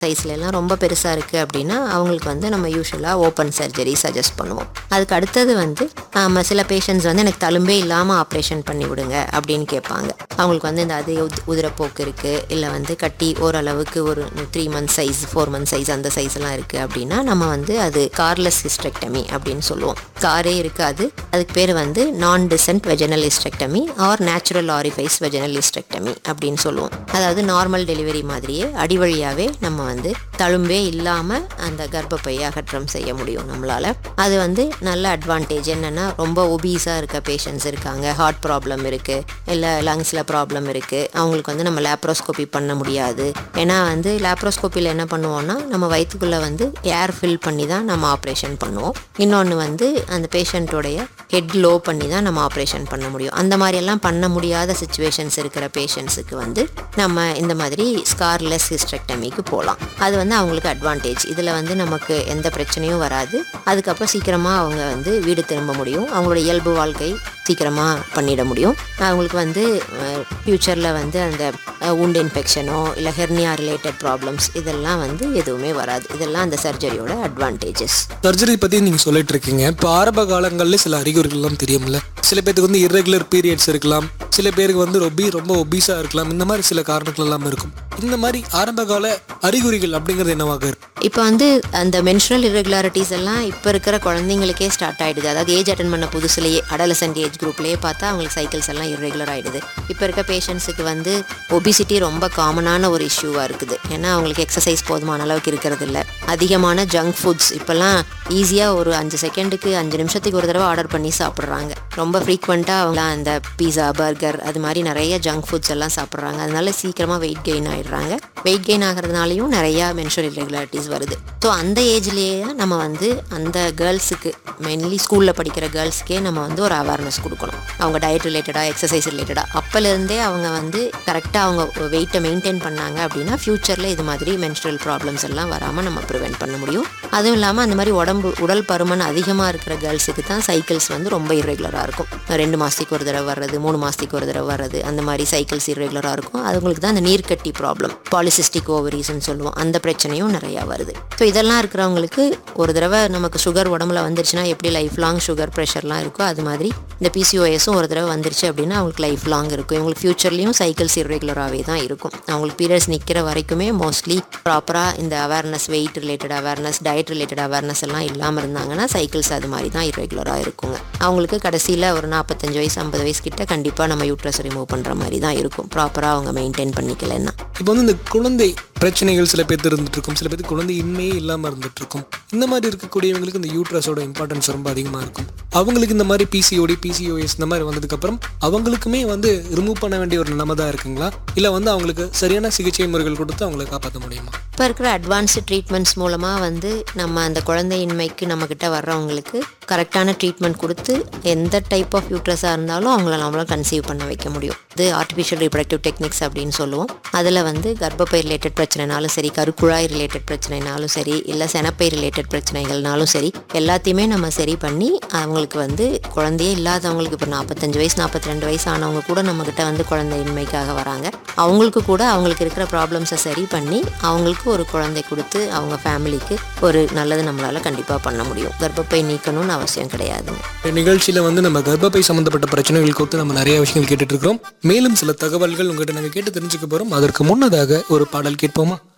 சைஸ்ல எல்லாம் ரொம்ப பெருசாக இருக்குது அப்படின்னா அவங்களுக்கு வந்து நம்ம யூஸ்வலாக ஓப்பன் சர்ஜரி சஜஸ்ட் பண்ணுவோம் அதுக்கு அடுத்தது வந்து ஆமா, சில பேஷண்ட்ஸ் வந்து எனக்கு தழும்பே இல்லாமல் ஆப்ரேஷன் பண்ணி விடுங்க அப்படின்னு கேட்பாங்க அவங்களுக்கு வந்து இந்த அதிக உத் உதிரப்போக்கு இருக்குது இல்லை வந்து கட்டி ஓரளவுக்கு ஒரு three month size four month size அந்த சைஸ் எல்லாம் இருக்குது அப்படின்னா நம்ம வந்து அது கார்லெஸ் ஹிஸ்டெக்டமி அப்படின்னு சொல்லுவோம் காரே இருக்காது அதுக்கு பேர் வந்து non descent vaginal hysterectomy or natural orifice vaginal hysterectomy அப்படின்னு சொல்லுவோம் அதாவது நார்மல் டெலிவரி மாதிரியே அடி வழியாவே நம்ம வந்து தழும்பே இல்லாமல் அந்த கர்ப்பப்பையை அகற்றம் செய்ய முடியும் நம்மளால அது வந்து நல்ல அட்வான்டேஜ் என்னன்னா ரொம்ப ஒபீஸாக இருக்க பேஷண்ட்ஸ் இருக்காங்க ஹார்ட் ப்ராப்ளம் இருக்கு இல்லை லங்ஸில் ப்ராப்ளம் இருக்கு அவங்களுக்கு வந்து நம்ம லேப்ரோஸ்கோபி பண்ண முடியாது ஏன்னா வந்து லேப்ரோஸ்கோப்பியில் என்ன பண்ணுவோம்னா நம்ம வயிற்றுக்குள்ளே வந்து ஏர் ஃபில் பண்ணி தான் நம்ம ஆப்ரேஷன் பண்ணுவோம் இன்னொன்று வந்து அந்த பேஷண்ட்டோடைய ஹெட் லோ பண்ணி தான் நம்ம ஆப்ரேஷன் பண்ண முடியும் அந்த மாதிரி எல்லாம் பண்ண முடியாத சுச்சுவேஷன்ஸ் இருக்கிற பேஷண்ட்ஸுக்கு வந்து நம்ம இந்த மாதிரி ஸ்கார்லெஸ் ஹிஸ்டெக்டமிக்கு போகலாம் அது வந்து அவங்களுக்கு அட்வான்டேஜ் இதில் வந்து நமக்கு எந்த பிரச்சனையும் வராது அதுக்கப்புறம் சீக்கிரமாக அவங்க வந்து வீடு திரும்ப முடியும் அவங்களோட இயல்பு வாழ்க்கை சீக்கிரமாக பண்ணிட முடியும் அவங்களுக்கு வந்து ஃப்யூச்சரில் வந்து அந்த உண்டு இன்ஃபெக்ஷனோ இல்லை ஹெர்னியா ரிலேட்டட் ப்ராப்ளம்ஸ் இதெல்லாம் வந்து எதுவுமே வராது இதெல்லாம் அந்த சர்ஜரியோட அட்வான்டேஜஸ் சர்ஜரி பத்தி நீங்க சொல்லிட்டு இருக்கீங்க இப்போ ஆரம்ப காலங்களில் சில அறிகுறிகள் எல்லாம் தெரியும்ல சில பேருக்கு வந்து irregular பீரியட்ஸ் இருக்கலாம் சில பேருக்கு வந்து ரொம்பி ரொம்ப ஒபீஸா இருக்கலாம் இந்த மாதிரி சில காரணங்கள் எல்லாம் இருக்கும் இந்த மாதிரி ஆரம்ப கால அறிகுறிகள் அப்படிங்கிறது என்னவாக இருக்கும் இப்போ வந்து அந்த மென்ஸ்ட்ரல் irregularities எல்லாம் இப்போ இருக்கிற குழந்தைங்களுக்கே ஸ்டார்ட் ஆயிடுது அதாவது ஏஜ் அட்டன் பண்ண புதுசுலேயே அடலசன்ட் ஏஜ் குரூப்லேயே பார்த்தா அவங்களுக்கு சைக்கிள்ஸ் எல்லாம் irregular ஆயிடுது இப்போ இருக்க பேஷண்ட்ஸுக்கு வந்து ஒபிசிட்டி ரொம்ப காமனான ஒரு இஷ்யூவாக இருக்குது ஏன்னா அவங்களுக்கு எக்ஸசைஸ் போதுமான அளவுக்கு இருக்கிறது இல்லை அதிகமான ஜங்க் ஃபுட்ஸ் இப்போல்லாம் ஈஸியாக ஒரு அஞ்சு செகண்டுக்கு அஞ்சு நிமிஷத்துக்கு ஒரு தடவை ஆர்டர் பண்ணி சாப்பிட்றாங்க ரொம்ப ஃப்ரீக்வெண்ட்டாக அவங்க அந்த பீஸா பர்கர் அது மாதிரி நிறைய ஜங்க் ஃபுட்ஸ் எல்லாம் சாப்பிட்றாங்க அதனால சீக்கிரமாக வெயிட் கெயின் ஆயிடுறாங்க வெயிட் கெயின் ஆகிறதுனாலையும் நிறையா மென்ஷுவல் irregularities வருது ஸோ அந்த ஏஜ்லேயே நம்ம வந்து அந்த கேர்ள்ஸுக்கு மெயின்லி ஸ்கூலில் படிக்கிற கேர்ள்ஸ்க்கே நம்ம வந்து ஒரு அவேர்னஸ் கொடுக்கணும் அவங்க டயட் ரிலேட்டடாக எக்ஸசைஸ் ரிலேட்டடாக அப்போலேருந்தே அவங்க வந்து கரெக்டாக அவங்க வெயிட்டை மெயின்டைன் பண்ணாங்க அப்படின்னா ஃப்யூச்சரில் இது மாதிரி மென்ஸ்ட்ரல் ப்ராப்ளம்ஸ் எல்லாம் வராமல் நம்ம ப்ரிவென்ட் பண்ண முடியும் அதுவும் இல்லாமல் அந்த மாதிரி உடம்பு உடல் பருமன் அதிகமாக இருக்கிற கேர்ள்ஸுக்கு தான் சைக்கிள்ஸ் வந்து ரொம்ப இர்ரெகுலராக இருக்கும் ரெண்டு மாதத்துக்கு ஒரு தடவை வர்றது மூணு மாதத்துக்கு ஒரு தடவை வர்றது அந்த மாதிரி சைக்கிள்ஸ் இர்ரெகுலராக இருக்கும் அதுங்களுக்கு தான் அந்த நீர்க்கட்டி ப்ராப்ளம் பாலிசிஸ்டிக் ஓவரிஸ்ன்னு சொல்லுவோம் அந்த பிரச்சனையும் நிறையா வருது ஸோ இதெல்லாம் இருக்கிறவங்களுக்கு ஒரு தடவை நமக்கு சுகர் உடம்புல வந்துருச்சுன்னா எப்படி லைஃப் லாங் சுகர் ப்ரெஷர்லாம் இருக்கோ அது மாதிரி இந்த பிசிஓஎஸும் ஒரு தடவை வந்துருச்சு அப்படின்னா அவங்களுக்கு லைஃப் லாங் இருக்கும் இவங்களுக்கு ஃபியூச்சர்லேயும் சைக்கிள்ஸ் இர்ரெகுலராகவே தான் இருக்கும் அவங்களுக்கு பீரியட்ஸ் நிற்கிற வரைக்குமே மோஸ்ட்லி ப்ராப்பராக இந்த awareness weight related awareness diet related awareness எல்லாம் இல்லாமல் இருந்தாங்கன்னா சைக்கிள்ஸ் அது மாதிரி தான் இர்ரெகுலராக இருக்குங்க அவங்களுக்கு கடைசியில் ஒரு நாற்பத்தஞ்சு வயசு ஐம்பது வயசு கிட்ட கண்டிப்பாக நம்ம யூட்ரஸ் ரிமூவ் பண்ணுற மாதிரி தான் இருக்கும் ப்ராப்பராக அவங்க மெயின்டைன் பண்ணிக்கலன்னா இப்போ வந்து இந்த குழந்தை பிரச்சனைகள் சில பேர்த்து இருந்துட்டு இருக்கும் சில பேருக்கு குழந்தை இன்மையே இல்லாமல் இருந்துட்டு இருக்கும் இந்த மாதிரி இருக்கக்கூடியவங்களுக்கு இந்த யூட்ரஸோட இம்பார்ட்டன்ஸ் ரொம்ப அதிகமாக இருக்கும் அவங்களுக்கு இந்த மாதிரி பிசிஓடி பிசிஓஎஸ் இந்த மாதிரி வந்ததுக்கப்புறம் அவங்களுக்குமே வந்து ரிமூவ் பண்ண வேண்டிய ஒரு நிலைமை தான் இருக்குங்களா இல்லை வந்து அவங்களுக்கு சரியான சிகிச்சை முறைகள் கொடுத்து அவங்களை காப்பாற்ற முடியுமா இப்போ இருக்கிற அட்வான்ஸ்டு ட்ரீட்மெண்ட்ஸ் மூலமாக வந்து நம்ம அந்த குழந்தையின்மைக்கு நம்மக்கிட்ட வர்றவங்களுக்கு கரெக்டான ட்ரீட்மெண்ட் கொடுத்து எந்த டைப் ஆஃப் யூட்ரஸாக இருந்தாலும் அவங்கள நம்மளால் கன்சீவ் பண்ண வைக்க முடியும் இது ஆர்டிஃபிஷியல் ரிப்ரடக்டிவ் டெக்னிக்ஸ் அப்படின்னு சொல்லுவோம் அதில் வந்து கர்ப்பப்பை ரிலேட்டட் பிரச்சனைனாலும் சரி கருக்குழாய் ரிலேட்டட் பிரச்சனைனாலும் சரி இல்லை செனப்பை ரிலேட்டட் பிரச்சனைகள்னாலும் சரி எல்லாத்தையுமே நம்ம சரி பண்ணி அவங்களுக்கு வந்து குழந்தையே இல்லாதவங்களுக்கு இப்போ நாற்பத்தஞ்சு வயசு நாற்பத்தி ரெண்டு வயசு ஆனவங்க கூட நம்மக்கிட்ட வந்து குழந்தையின்மைக்காக வராங்க அவங்களுக்கு கூட அவங்களுக்கு இருக்கிற ப்ராப்ளம்ஸை சரி பண்ணி அவங்களுக்கு ஒரு குழந்தை கொடுத்து அவங்க ஃபேமிலிக்கு ஒரு நல்லது நம்மளால் கண்டிப்பாக பண்ண முடியும் கர்ப்பப்பை நீக்கணும்னு அவசியம் கிடையாதுங்க இந்த நிகழ்ச்சியில் வந்து நம்ம கர்ப்பப்பை சம்மந்தப்பட்ட பிரச்சனைகள் குறித்து நம்ம நிறைய விஷயங்கள் கேட்டுட்டு இருக்கிறோம் மேலும் சில தகவல்கள் உங்ககிட்ட நாங்கள் கேட்டு தெரிஞ்சுக்க போகிறோம் அதற்கு முன்னதாக ஒரு பாடல் கேட்போமா